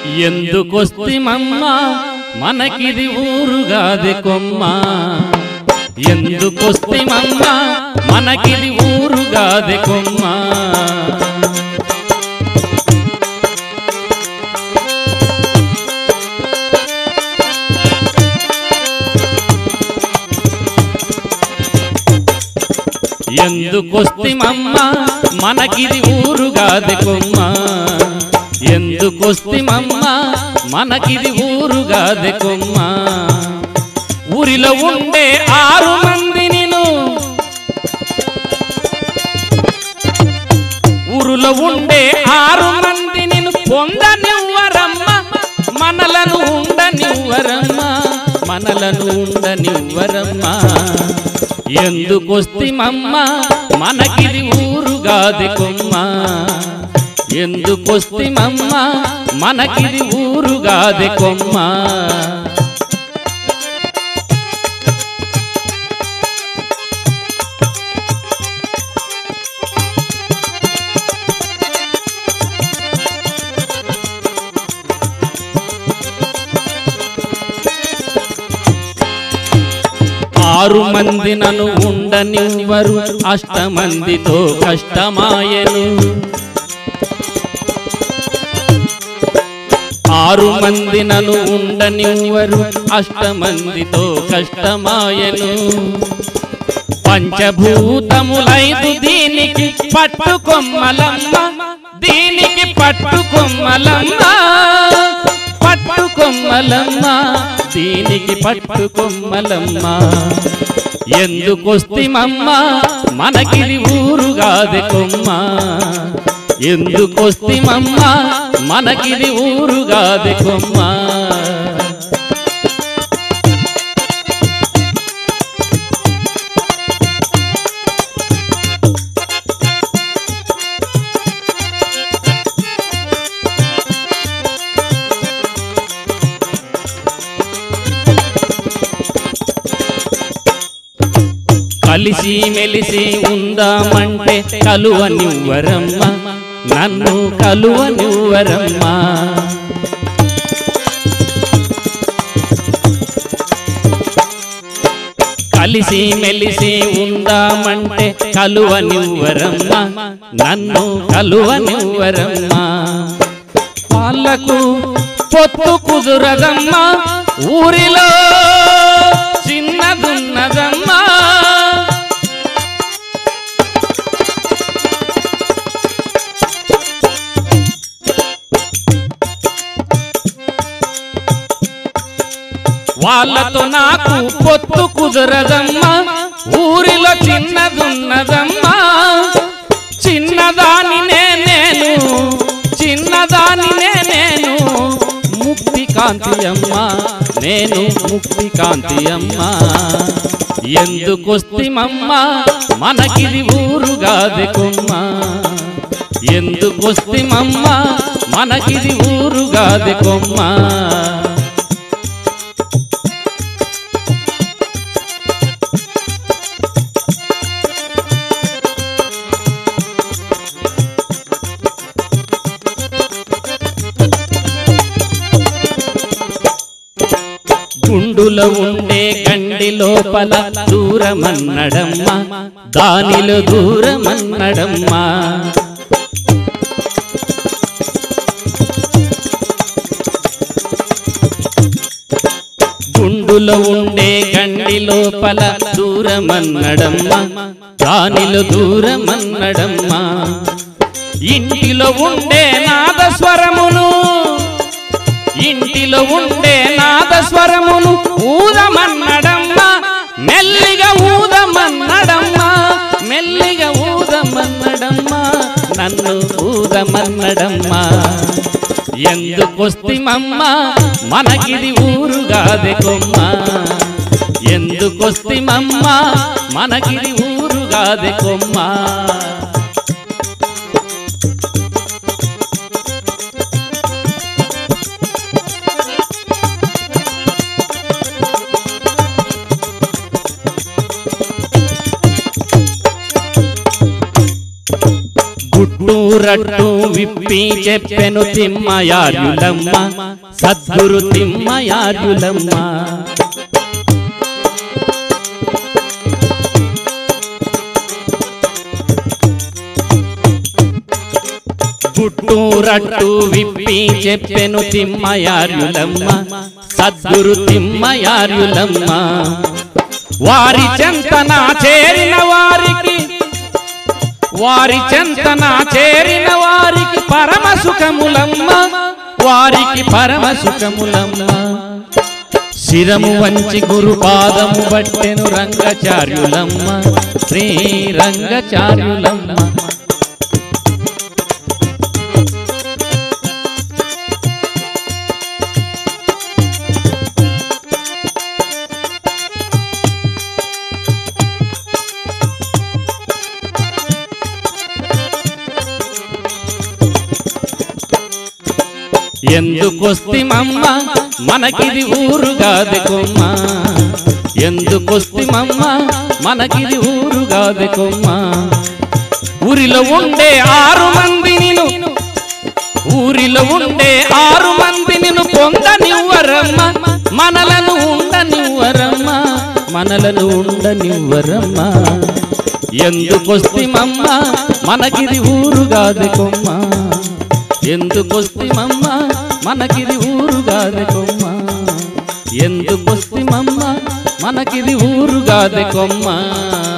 ఎందుకొస్తిమమ్మ మనకిది ఊరుగాది కొమ్మ ఎందుకొస్తిమమ్మ మనకిది ఊరుగాది కొమ్మ ఎందుకొస్తిమమ్మ మనకిది ఊరుగాది కొమ్మ ఎందుకొస్తిమమ్మ మనకిది ఊరుగాది కొమ్మ ఊరిలో ఉండే ఆరు మంది నిను ఊరులో ఉండే ఆరు మంది నిన్ను పొందనివ్వరమ్మ మనలను ఉండనివ్వరమ్మ మనలను ఉండనివ్వరమ్మ ఎందుకొస్తిమమ్మ మనకిది ఊరుగాది కొమ్మ ఎందుకొస్తిమమ్మ మనకిది ఊరుగాది కొమ్మ ఆరు మంది నన్ను ఉండనివ్వరు అష్టమందితో కష్టమాయను ఆరు మంది నన్ను ఉండనివ్వరు అష్టమందితో కష్టమాయను పంచభూతములైదు దీనికి పట్టుకొమ్మలమ్మ దీనికి పట్టుకొమ్మలమ్మ పట్టుకొమ్మలమ్మ దీనికి పట్టుకొమ్మలమ్మ ఎందుకొస్తిమమ్మ మనకిది ఊరుగాది కొమ్మ ఎందుకొస్తిమమ్మ మనకిది ఊరుగాది కొమ్మ కలిసి మెలిసి ఉందామంటే కలువనివ్వరమ్మ నన్ను కలువనివ్వరమ్మ కలిసి మెలిసి ఉందామంటే కలువనివ్వరమ్మ నన్ను కలువనివ్వరమ్మ వాళ్ళకు పొత్తు కుదురదమ్మా ఊరిలో చిన్నదున్నదమ్మా వాళ్ళతో నాకు పొత్తు కుదరదమ్మా ఊరిలో చిన్నదున్నదమ్మా చిన్నదానినే నేను చిన్నదానినే నేను ముక్తి కాంతి అమ్మ నేను ముక్తి కాంతి అమ్మ ఎందుకొస్తిమమ్మ మనకిది ఊరుగాది కొమ్మ ఎందుకొస్తిమమ్మ మనకిది ఊరుగాది కొమ్మ గుండులో ఉండే గండి లోపల దూరమన్నడమ్మా దానిలో దూరమన్నడమ్మా గుండులో ఉండే గండి లోపల దూరమన్నడమ్మా దానిలో దూరమన్నడమ్మా ఇంటిలో ఉండే నాదస్వరమును ఇంటిలో ఉండే నాదస్వరమును ఊదమన్నడమ్మా మెల్లిగా ఊదమన్నడమ్మా మెల్లిగా ఊదమన్నడమ్మా నన్ను ఊదమన్నడమ్మా ఎందుకొస్తిమమ్మ మనకిది ఊరుగాది కొమ్మ ఎందుకొస్తిమమ్మ మనకిది ఊరుగాది కొమ్మ గుట్టూరట్టు విప్పి చెప్పెను తిమ్మయార్యులమ్మ సద్గురు తిమ్మయార్యులమ్మ గుట్టూరట్టు విప్పి చెప్పెను తిమ్మయార్యులమ్మ సద్గురు తిమ్మయార్యులమ్మ వారి చెంతన చేరిన వారికి వారి చెంతన చేరిన వారికి పరమ సుఖములమ్మ వారికి పరమ సుఖములమ్మ శిరము వంచి గురు పాదము బట్టెను రంగచార్యులమ్మ శ్రీ రంగచార్యులమ్మ ఎందుకొస్తిమమ్మ మనకిది ఊరుగాది కొమ్మ ఎందుకొస్తిమమ్మ మనకిది ఊరుగాది కొమ్మ ఊరిలో ఉండే ఆరు మంది నిన్ను ఊరిలో ఉండే ఆరు మంది నిన్ను పొందనివ్వరమ్మ మనలను ఉండనివ్వరమ్మ మనలను ఉండనివ్వరమ్మ ఎందుకొస్తిమమ్మ మనకిది ఊరుగాది కొమ్మ ఎందుకొస్తిమమ్మ మనకిది ఊరుగాది కొమ్మ ఎందుకొస్తిమమ్మ మనకిది ఊరుగాది కొమ్మ